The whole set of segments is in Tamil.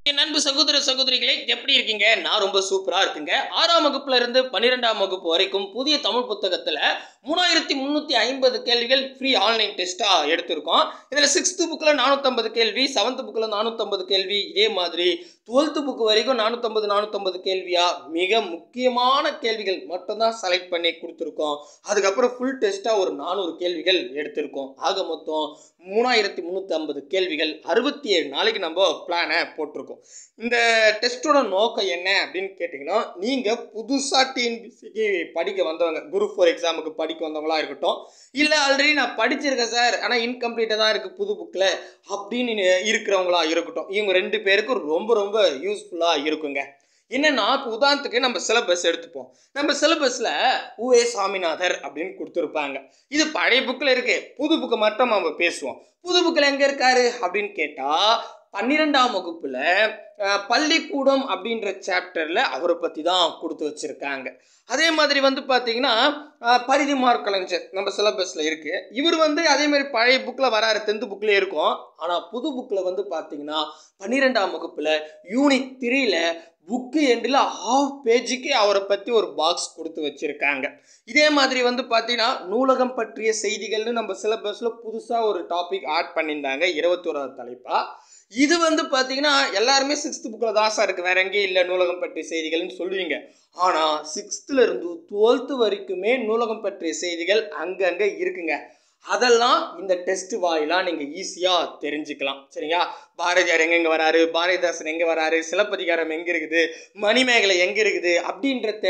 என் அன்பு சகோதர சகோதரிகளே எப்படி இருக்கீங்க நான் ரொம்ப சூப்பரா இருக்குங்க ஆறாம் வகுப்புல இருந்து பன்னிரெண்டாம் வகுப்பு வரைக்கும் புதிய தமிழ் புத்தகத்துல மூணாயிரத்தி முந்நூற்றி ஐம்பது கேள்விகள் ஃப்ரீ ஆன்லைன் டெஸ்ட்டாக எடுத்திருக்கோம் இதில் சிக்ஸ்த்து புக்கில் நானூற்றம்பது கேள்வி செவன்த் புக்கில் நானூற்றம்பது கேள்வி இதே மாதிரி டுவெல்த்து புக்கு வரைக்கும் நானூற்றம்பது நானூற்றம்பது கேள்வியாக மிக முக்கியமான கேள்விகள் மட்டும்தான் செலக்ட் பண்ணி கொடுத்துருக்கோம் அதுக்கப்புறம் ஃபுல் டெஸ்ட்டாக ஒரு நானூறு கேள்விகள் எடுத்திருக்கோம் ஆக மொத்தம் மூணாயிரத்தி முந்நூற்றி ஐம்பது கேள்விகள் அறுபத்தி ஏழு நாளைக்கு நம்ம பிளானை போட்டிருக்கோம் இந்த டெஸ்ட்டோட நோக்கம் என்ன அப்படின்னு கேட்டிங்கன்னா நீங்கள் புதுசாக டிஎன்பிசிக்கு படிக்க வந்தவங்க குரூப் ஃபோர் எக்ஸாமுக்கு படிக்க வந்தவங்களா இருக்கட்டும் இல்லை ஆல்ரெடி நான் படிச்சிருக்கேன் சார் ஆனால் இன்கம்ப்ளீட்டாக தான் இருக்குது புது புக்கில் அப்படின்னு இருக்கிறவங்களா இருக்கட்டும் இவங்க ரெண்டு பேருக்கும் ரொம்ப ரொம்ப யூஸ்ஃபுல்லாக இருக்குங்க என்னன்னா இப்போ உதாரணத்துக்கு நம்ம சிலபஸ் எடுத்துப்போம் நம்ம சிலபஸில் உவே சாமிநாதர் அப்படின்னு கொடுத்துருப்பாங்க இது பழைய புக்கில் இருக்கு புது புக்கு மட்டும் நம்ம பேசுவோம் புது புக்கில் எங்கே இருக்காரு அப்படின்னு கேட்டால் பன்னிரெண்டாம் வகுப்பில் அஹ், பள்ளிக்கூடம் அப்படின்ற சாப்டரில் அவரை பற்றி தான் கொடுத்து வச்சுருக்காங்க அதே மாதிரி வந்து பார்த்தீங்கன்னா அஹ், பரிதி மார்க் கலைஞர் நம்ம சிலபஸில் இருக்குது இவர் வந்து அதே மாதிரி பழைய புக்கில் வராரு டென்த்து புக்கில் இருக்கும் ஆனால் புது புக்கில் வந்து பார்த்தீங்கன்னா பன்னிரெண்டாம் வகுப்பில் யூனிட் த்ரீல புக்கு எண்டில் ஹாஃப் பேஜுக்கு அவரை பற்றி ஒரு பாக்ஸ் கொடுத்து வச்சுருக்காங்க இதே மாதிரி வந்து பார்த்தீங்கன்னா நூலகம் பற்றிய செய்திகள்னு நம்ம சிலபஸில் புதுசாக ஒரு டாபிக் ஆட் பண்ணியிருந்தாங்க இருபத்தோராவது தலைப்பாக இது வந்து பார்த்தீங்கன்னா எல்லாருமே சிக்ஸ்த் புக்கில் தான் சார் இருக்குது வேற எங்கேயும் இல்லை நூலகம் பற்றிய செய்திகள்னு சொல்லுவீங்க ஆனால் சிக்ஸ்த்துல இருந்து டுவெல்த்து வரைக்குமே நூலகம் பற்றிய செய்திகள் அங்கங்கே இருக்குங்க அதெல்லாம் இந்த டெஸ்ட் வாயிலாக நீங்கள் ஈஸியாக தெரிஞ்சுக்கலாம் சரிங்களா பாரதியார் எங்கெங்கே வராரு பாரதிதாசன் எங்கே வராரு சிலப்பதிகாரம் எங்கே இருக்குது மணிமேகலை எங்கே இருக்குது அப்படின்றத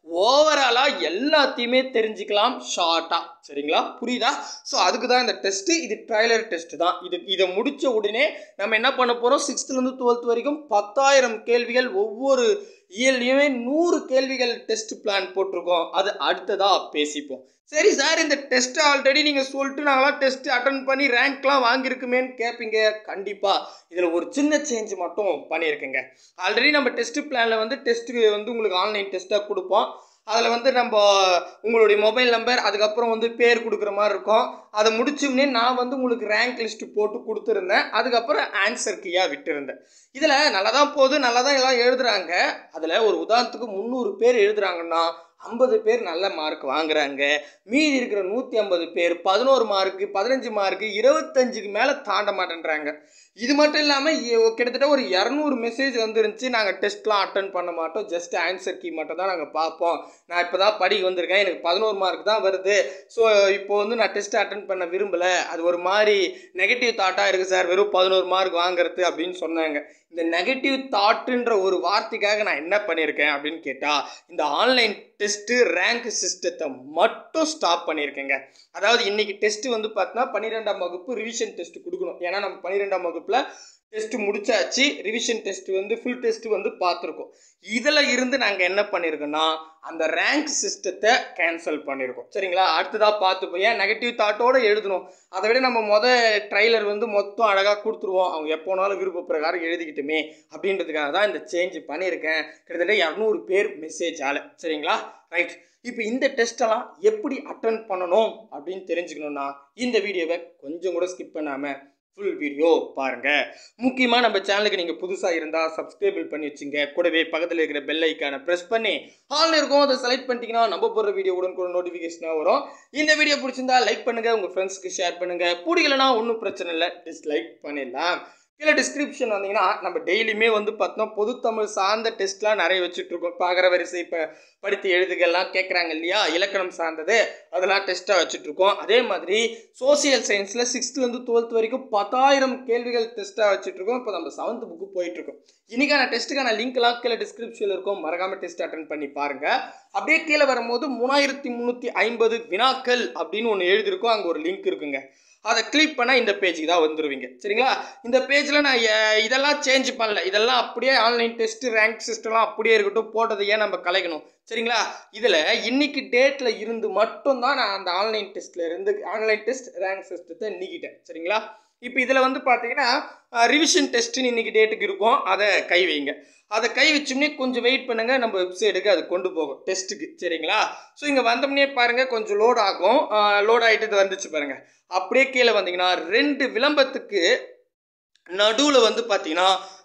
ஓவராலாக எல்லாத்தையுமே தெரிஞ்சுக்கலாம் ஷார்ட்டாக சரிங்களா புரியுதா ஸோ அதுக்கு தான் இந்த டெஸ்ட்டு இது ட்ரைலர் டெஸ்ட் தான் இது இதை முடித்த உடனே நம்ம என்ன பண்ண போகிறோம் சிக்ஸ்த்துலேருந்து டுவெல்த் வரைக்கும் பத்தாயிரம் கேள்விகள் ஒவ்வொரு இயல்லையுமே நூறு கேள்விகள் டெஸ்ட் பிளான் போட்டிருக்கோம் அது அடுத்ததாக பேசிப்போம் சரி சார் இந்த டெஸ்ட் ஆல்ரெடி நீங்கள் சொல்லிட்டு நாங்களாம் டெஸ்ட் அட்டன் பண்ணி ரேங்க்லாம் வாங்கியிருக்குமேன்னு கேட்பீங்க கண்டிப்பாக இதில் ஒரு சின்ன சேஞ்ச் மட்டும் பண்ணியிருக்கேங்க ஆல்ரெடி நம்ம டெஸ்ட் பிளானில் வந்து டெஸ்ட்டுக்கு வந்து உங்களுக்கு ஆன்லைன் டெஸ்ட்டாக கொடுப்போம் அதில் வந்து நம்ம உங்களுடைய மொபைல் நம்பர் அதுக்கப்புறம் வந்து பேர் கொடுக்குற மாதிரி இருக்கும் அதை முடிச்சோடனே நான் வந்து உங்களுக்கு ரேங்க் லிஸ்ட்டு போட்டு கொடுத்துருந்தேன் அதுக்கப்புறம் ஆன்சர் கீயாக விட்டுருந்தேன் இதில் நல்லா தான் போகுது நல்லா தான் எல்லாம் எழுதுறாங்க அதில் ஒரு உதாரணத்துக்கு முந்நூறு பேர் எழுதுறாங்கன்னா ஐம்பது பேர் நல்ல மார்க் வாங்குறாங்க மீதி இருக்கிற நூற்றி ஐம்பது பேர் பதினோரு மார்க்கு பதினஞ்சு மார்க்கு இருபத்தஞ்சுக்கு மேலே தாண்ட மாட்டேன்றாங்க இது மட்டும் இல்லாமல் கிட்டத்தட்ட ஒரு இரநூறு மெசேஜ் வந்துருந்துச்சு நாங்கள் டெஸ்ட்லாம் அட்டன் பண்ண மாட்டோம் ஜஸ்ட் ஆன்சர் கீ மட்டும் தான் நாங்கள் பார்ப்போம் நான் இப்போ தான் படிக்க வந்திருக்கேன் எனக்கு பதினோரு மார்க் தான் வருது ஸோ இப்போ வந்து நான் டெஸ்ட் அட்டன் பண்ண விரும்பலை அது ஒரு மாதிரி நெகட்டிவ் தாட்டாக இருக்குது சார் வெறும் பதினோரு மார்க் வாங்குறது அப்படின்னு சொன்னாங்க இந்த நெகட்டிவ் தாட்டுன்ற ஒரு வார்த்தைக்காக நான் என்ன பண்ணியிருக்கேன் அப்படின்னு கேட்டால் இந்த ஆன்லைன் டெஸ்ட்டு ரேங்க் சிஸ்டத்தை மட்டும் ஸ்டாப் பண்ணியிருக்கேங்க அதாவது இன்னைக்கு டெஸ்ட்டு வந்து பார்த்தீங்கன்னா பன்னிரெண்டாம் வகுப்பு ரிவிஷன் டெஸ்ட் கொடுக்கணும் ஏன்னா நம்ம பன்னிரெண்டாம் வகுப்பில் டெஸ்ட் முடிச்சாச்சு ரிவிஷன் டெஸ்ட் வந்து ஃபுல் டெஸ்ட் வந்து பார்த்துருக்கோம் இதில் இருந்து நாங்கள் என்ன பண்ணியிருக்கோன்னா அந்த ரேங்க் சிஸ்டத்தை கேன்சல் பண்ணியிருக்கோம் சரிங்களா அடுத்ததாக பார்த்துப்போம் ஏன் நெகட்டிவ் தாட்டோடு எழுதணும் அதை விட நம்ம மொத ட்ரைலர் வந்து மொத்தம் அழகாக கொடுத்துருவோம் அவங்க எப்போனாலும் விருப்ப பிரகாரம் எழுதிக்கிட்டுமே அப்படின்றதுக்காக தான் இந்த சேஞ்ச் பண்ணியிருக்கேன் கிட்டத்தட்ட இரநூறு பேர் மெசேஜ் ஆளு சரிங்களா ரைட் இப்போ இந்த டெஸ்ட்டெல்லாம் எப்படி அட்டன் பண்ணணும் அப்படின்னு தெரிஞ்சுக்கணுன்னா இந்த வீடியோவை கொஞ்சம் கூட ஸ்கிப் பண்ணாமல் ஃபுல் வீடியோ பாருங்க முக்கியமாக நம்ம சேனலுக்கு நீங்கள் புதுசாக இருந்தால் சப்ஸ்கிரைபிள் பண்ணி வச்சுங்க கூடவே பக்கத்தில் இருக்கிற பெல் ஐக்கானை ப்ரெஸ் பண்ணி ஆல் இருக்கும் அதை செலக்ட் பண்ணிட்டீங்கன்னா நம்ம போடுற வீடியோ உடனே கூட நோட்டிஃபிகேஷனாக வரும் இந்த வீடியோ பிடிச்சிருந்தா லைக் பண்ணுங்க உங்கள் ஃப்ரெண்ட்ஸ்க்கு ஷேர் பண்ணுங்க பிடிக்கலனா ஒன்றும் பிரச்சனை இல்லை டிஸ்லைக் பண்ணிடலாம் கீழே டிஸ்கிரிப்ஷன் வந்தீங்கன்னா நம்ம டெய்லியுமே வந்து பார்த்தோம் பொதுத்தமிழ் சார்ந்த டெஸ்ட்லாம் நிறைய வச்சுட்டு இருக்கோம் பாகர வரிசை இப்போ படித்து எழுதுகள்லாம் கேட்குறாங்க இல்லையா இலக்கணம் சார்ந்தது அதெல்லாம் டெஸ்ட்டாக வச்சுட்டு இருக்கோம் அதே மாதிரி சோசியல் சயின்ஸில் சிக்ஸ்த்லேருந்து டுவெல்த் வரைக்கும் பத்தாயிரம் கேள்விகள் டெஸ்ட்டாக வச்சுட்டு இருக்கோம் இப்போ நம்ம செவன்த் புக்கு போயிட்டு இருக்கோம் இன்னைக்கான டெஸ்ட்டுக்கான லிங்க்லாம் கீழே டிஸ்கிரிப்ஷனில் இருக்கும் மறக்காம டெஸ்ட் அட்டன் பண்ணி பாருங்க அப்படியே கீழே வரும்போது மூணாயிரத்தி முந்நூற்றி ஐம்பது வினாக்கள் அப்படின்னு ஒன்று எழுதியிருக்கோம் அங்கே ஒரு லிங்க் இருக்குங்க அதை கிளிக் பண்ணால் இந்த பேஜுக்கு தான் வந்துடுவீங்க சரிங்களா இந்த பேஜில் நான் எ- இதெல்லாம் சேஞ்ச் பண்ணல இதெல்லாம் அப்படியே ஆன்லைன் டெஸ்ட் ரேங்க் சிஸ்டம்லாம் அப்படியே இருக்கட்டும் போட்டதை ஏன் நம்ம கலைக்கணும் சரிங்களா இதில் இன்னைக்கு டேட்டில் இருந்து மட்டும்தான் நான் அந்த ஆன்லைன் டெஸ்ட்டில் இருந்து ஆன்லைன் டெஸ்ட் ரேங்க் சிஸ்டத்தை நீக்கிட்டேன் சரிங்களா இப்போ இதில் வந்து பார்த்தீங்கன்னா ரிவிஷன் டெஸ்ட்டுன்னு இன்னைக்கு டேட்டுக்கு இருக்கும் அதை கை வைங்க அதை கை வச்சோம்னே கொஞ்சம் வெயிட் பண்ணுங்க நம்ம வெப்சைட்டுக்கு அது கொண்டு போகும் டெஸ்ட்டுக்கு சரிங்களா ஸோ இங்கே வந்தோம்னே பாருங்க கொஞ்சம் லோட் ஆகும் லோட் ஆகிட்டு இது வந்துச்சு பாருங்க அப்படியே கீழே வந்தீங்கன்னா ரெண்டு விளம்பரத்துக்கு நடுவில் வந்து பார்த்தீங்கன்னா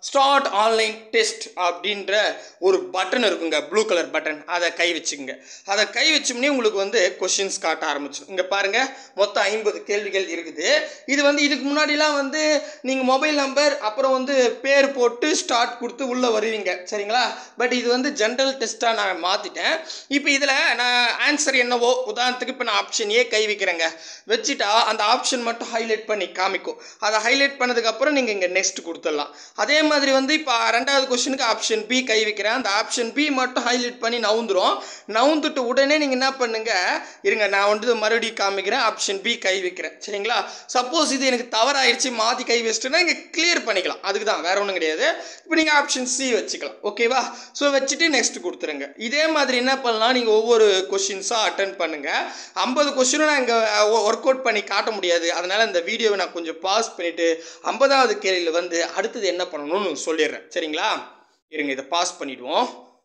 ஸ்டார்ட் ஆன்லைன் டெஸ்ட் அப்படின்ற ஒரு பட்டன் இருக்குங்க ப்ளூ கலர் பட்டன் அதை கை வச்சுக்கோங்க அதை கை வச்சோம்னே உங்களுக்கு வந்து கொஷின்ஸ் காட்ட ஆரம்பிச்சிடும் இங்கே பாருங்கள் மொத்தம் ஐம்பது கேள்விகள் இருக்குது இது வந்து இதுக்கு முன்னாடிலாம் வந்து நீங்கள் மொபைல் நம்பர் அப்புறம் வந்து பேர் போட்டு ஸ்டார்ட் கொடுத்து உள்ளே வருவீங்க சரிங்களா பட் இது வந்து ஜென்ரல் டெஸ்ட்டாக நான் மாற்றிட்டேன் இப்போ இதில் நான் ஆன்சர் என்னவோ உதாரணத்துக்கு இப்போ நான் ஆப்ஷன் ஏ கை வைக்கிறேங்க வச்சுட்டா அந்த ஆப்ஷன் மட்டும் ஹைலைட் பண்ணி காமிக்கும் அதை ஹைலைட் பண்ணதுக்கப்புறம் நீங்கள் இங்கே நெக்ஸ்ட் கொடுத்துடலாம் அதே மாதிரி வந்து இப்போ ரெண்டாவது கொஸ்டினுக்கு ஆப்ஷன் பி கை வைக்கிறேன் அந்த ஆப்ஷன் பி மட்டும் ஹைலைட் பண்ணி நவுந்துரும் நவுந்துட்டு உடனே நீங்கள் என்ன பண்ணுங்க இருங்க நான் வந்து மறுபடியும் காமிக்கிறேன் ஆப்ஷன் பி கை வைக்கிறேன் சரிங்களா சப்போஸ் இது எனக்கு தவறாயிருச்சு மாற்றி கை வச்சுட்டுனா இங்கே கிளியர் பண்ணிக்கலாம் அதுக்கு தான் வேற ஒன்றும் கிடையாது இப்போ நீங்கள் ஆப்ஷன் சி வச்சுக்கலாம் ஓகேவா ஸோ வச்சுட்டு நெக்ஸ்ட் கொடுத்துருங்க இதே மாதிரி என்ன பண்ணலாம் நீங்கள் ஒவ்வொரு கொஷின்ஸாக அட்டன் பண்ணுங்கள் ஐம்பது கொஷினும் நான் இங்கே ஒர்க் அவுட் பண்ணி காட்ட முடியாது அதனால் இந்த வீடியோவை நான் கொஞ்சம் பாஸ் பண்ணிவிட்டு ஐம்பதாவது கேள்வியில் வந்து அடுத்தது என்ன பண்ணணும்னு சொல்லிடுறேன் சரிங்களா இருங்க இதை பாஸ் பண்ணிவிடுவோம்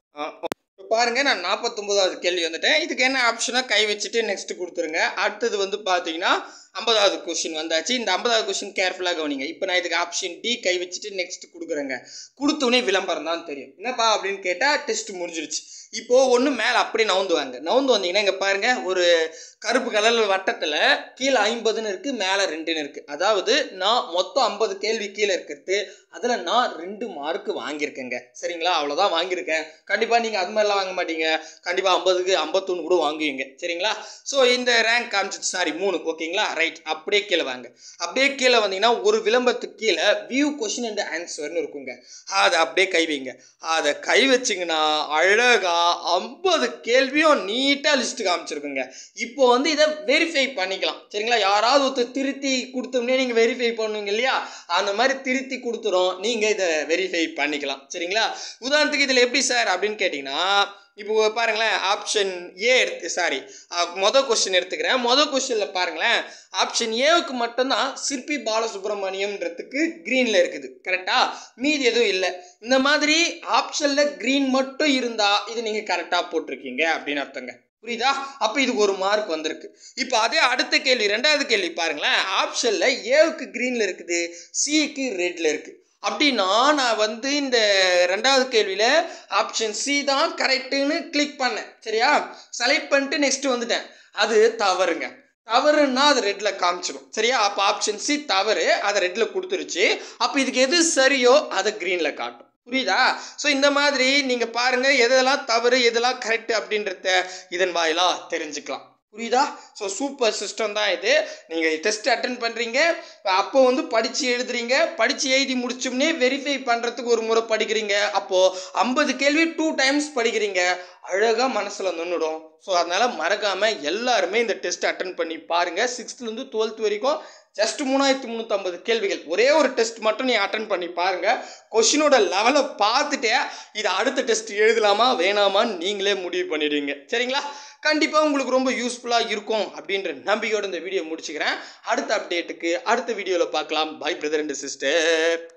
இப்போ பாருங்க நான் நாற்பத்தொம்போதாவது கேள்வி வந்துட்டேன் இதுக்கு என்ன ஆப்ஷனாக கை வச்சுட்டு நெக்ஸ்ட் கொடுத்துருங்க அடுத்தது வந்து பார்த்தீங்கன்னா ஐம்பதாவது கொஷின் வந்தாச்சு இந்த ஐம்பதாவது கொஷின் கேர்ஃபுல்லாக கவனிங்க இப்போ நான் இதுக்கு ஆப்ஷன் டி கை வச்சுட்டு நெக்ஸ்ட் கொடுக்குறேங்க கொடுத்தோடனே விளம்பரம் தான் தெரியும் என்னப்பா அப்படின்னு கேட்டால் டெஸ்ட் முடிஞ்சிருச்சு இப்போது ஒன்று மேலே அப்படியே நவுந்துவாங்க நவுந்து வந்தீங்கன்னா இங்கே பாருங்கள் ஒரு கருப்பு கலர் வட்டத்தில் கீழே ஐம்பதுன்னு இருக்குது மேலே ரெண்டுன்னு இருக்குது அதாவது நான் மொத்தம் ஐம்பது கேள்வி கீழே இருக்கிறது அதில் நான் ரெண்டு மார்க் வாங்கியிருக்கேங்க சரிங்களா அவ்வளோதான் வாங்கியிருக்கேன் கண்டிப்பாக நீங்கள் அது மாதிரிலாம் வாங்க மாட்டீங்க கண்டிப்பாக ஐம்பதுக்கு ஐம்பத்தொன்று கூட வாங்குவீங்க சரிங்களா ஸோ இந்த ரேங்க் காமிச்சிச்சு சாரி மூணு ஓகேங்களா ரைட் அப்படியே கீழே வாங்க அப்படியே கீழே வந்தீங்கன்னா ஒரு விளம்பரத்துக்கு கீழே வியூ கொஷின் அண்ட் ஆன்சர்னு இருக்குங்க அதை அப்படியே கை வைங்க அதை கை வச்சிங்கன்னா அழகாக ஐம்பது கேள்வியும் நீட்டாக லிஸ்ட் காமிச்சிருக்குங்க இப்போ வந்து இதை வெரிஃபை பண்ணிக்கலாம் சரிங்களா யாராவது ஒருத்தர் திருத்தி கொடுத்தோம்னே நீங்கள் வெரிஃபை பண்ணுவீங்க இல்லையா அந்த மாதிரி திருத்தி கொடுத்துரும் நீங்கள் இதை வெரிஃபை பண்ணிக்கலாம் சரிங்களா உதாரணத்துக்கு இதில் எப்படி சார் அப்படின்னு கேட்டிங்கன்னா இப்போ பாருங்களேன் ஆப்ஷன் ஏ எடுத்து சாரி மொதல் கொஸ்டின் எடுத்துக்கிறேன் மொதல் கொஸ்டினில் பாருங்களேன் ஆப்ஷன் ஏவுக்கு மட்டும்தான் சிற்பி பாலசுப்ரமணியம்ன்றதுக்கு க்ரீனில் இருக்குது கரெக்டா மீதி எதுவும் இல்லை இந்த மாதிரி ஆப்ஷனில் க்ரீன் மட்டும் இருந்தால் இது நீங்கள் கரெக்டாக போட்டிருக்கீங்க அப்படின்னு அர்த்தங்க புரியுதா அப்போ இதுக்கு ஒரு மார்க் வந்திருக்கு இப்போ அதே அடுத்த கேள்வி ரெண்டாவது கேள்வி பாருங்களேன் ஆப்ஷனில் ஏவுக்கு க்ரீனில் இருக்குது சிக்கு ரெட்டில் இருக்குது அப்படின்னா நான் வந்து இந்த ரெண்டாவது கேள்வியில் ஆப்ஷன் சி தான் கரெக்டுன்னு கிளிக் பண்ணேன் சரியா செலக்ட் பண்ணிட்டு நெக்ஸ்ட் வந்துட்டேன் அது தவறுங்க தவறுன்னா அது ரெட்டில் காமிச்சிடும் சரியா அப்போ ஆப்ஷன் சி தவறு அதை ரெட்டில் கொடுத்துருச்சு அப்போ இதுக்கு எது சரியோ அதை க்ரீனில் காட்டும் புரியுதா ஸோ இந்த மாதிரி நீங்கள் பாருங்கள் எதெல்லாம் தவறு எதெல்லாம் கரெக்ட் அப்படின்றத இதன் வாயிலாக தெரிஞ்சுக்கலாம் புரியுதா ஸோ சூப்பர் சிஸ்டம் தான் இது நீங்கள் டெஸ்ட் அட்டன் பண்ணுறீங்க அப்போ வந்து படித்து எழுதுறீங்க படித்து எழுதி முடிச்சோம்னே வெரிஃபை பண்ணுறதுக்கு ஒரு முறை படிக்கிறீங்க அப்போது ஐம்பது கேள்வி டூ டைம்ஸ் படிக்கிறீங்க அழகாக மனசில் நின்றுடும் ஸோ அதனால் மறக்காமல் எல்லாருமே இந்த டெஸ்ட் அட்டன் பண்ணி பாருங்கள் சிக்ஸ்த்துலேருந்து டுவெல்த் வரைக்கும் ஜஸ்ட் மூணாயிரத்தி முந்நூற்றம்பது கேள்விகள் ஒரே ஒரு டெஸ்ட் மட்டும் நீ அட்டன் பண்ணி பாருங்கள் கொஷினோட லெவலை பார்த்துட்டே இதை அடுத்த டெஸ்ட் எழுதலாமா வேணாமான்னு நீங்களே முடிவு பண்ணிடுவீங்க சரிங்களா கண்டிப்பாக உங்களுக்கு ரொம்ப யூஸ்ஃபுல்லாக இருக்கும் அப்படின்ற நம்பிக்கையோட இந்த வீடியோ முடிச்சுக்கிறேன் அடுத்த அப்டேட்டுக்கு அடுத்த வீடியோவில் பார்க்கலாம் பை பிரதர் அண்ட் சிஸ்டர்